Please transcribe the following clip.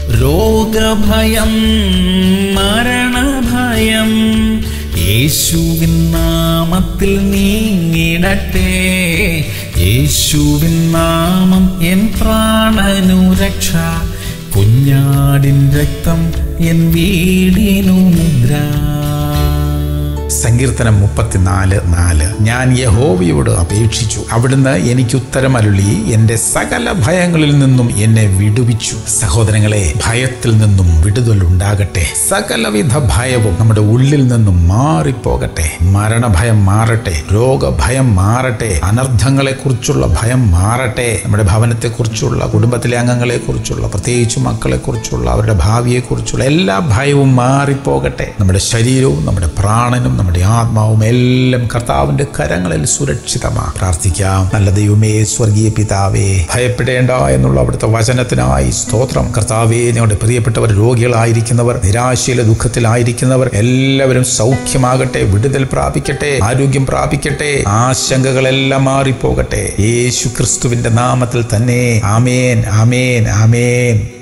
രോഗഭയം മരണഭയം യേശുവിൻ നാമത്തിൽ നീങ്ങിടട്ടെ യേശുവിൻ നാമം എൻ പ്രാണനു രക്ഷ കുഞ്ഞാടിൻ രക്തം എൻ വീടിനു മുദ്ര സങ്കീർത്തനം മുപ്പത്തിനാല് നാല് ഞാൻ യഹോവയോട് അപേക്ഷിച്ചു അവിടുന്ന് എനിക്ക് ഉത്തരമരുളി എന്റെ സകല ഭയങ്ങളിൽ നിന്നും എന്നെ വിടുവിച്ചു സഹോദരങ്ങളെ ഭയത്തിൽ നിന്നും വിടുതൽ ഉണ്ടാകട്ടെ സകലവിധ ഭയവും നമ്മുടെ ഉള്ളിൽ നിന്നും മാറിപ്പോകട്ടെ മരണഭയം മാറട്ടെ രോഗഭയം മാറട്ടെ അനർത്ഥങ്ങളെ കുറിച്ചുള്ള ഭയം മാറട്ടെ നമ്മുടെ ഭവനത്തെ കുറിച്ചുള്ള കുടുംബത്തിലെ അംഗങ്ങളെ കുറിച്ചുള്ള പ്രത്യേകിച്ച് മക്കളെ കുറിച്ചുള്ള അവരുടെ ഭാവിയെ കുറിച്ചുള്ള എല്ലാ ഭയവും മാറിപ്പോകട്ടെ നമ്മുടെ ശരീരവും നമ്മുടെ പ്രാണനും നമ്മുടെ ആത്മാവും എല്ലാം കർത്താവിന്റെ കരങ്ങളിൽ സുരക്ഷിതമാ പ്രാർത്ഥിക്കാം നല്ല ദൈവമേ സ്വർഗീയ പിതാവേ ഭയപ്പെടേണ്ട എന്നുള്ള അവിടുത്തെ വചനത്തിനായി സ്തോത്രം കർത്താവേ ഞങ്ങളുടെ പ്രിയപ്പെട്ടവർ രോഗികളായിരിക്കുന്നവർ നിരാശയിലെ ദുഃഖത്തിലായിരിക്കുന്നവർ എല്ലാവരും സൗഖ്യമാകട്ടെ വിടുതൽ പ്രാപിക്കട്ടെ ആരോഗ്യം പ്രാപിക്കട്ടെ ആശങ്കകളെല്ലാം മാറിപ്പോകട്ടെ യേശു ക്രിസ്തുവിന്റെ നാമത്തിൽ തന്നെ ആമേൻ ആമേൻ ആമേൻ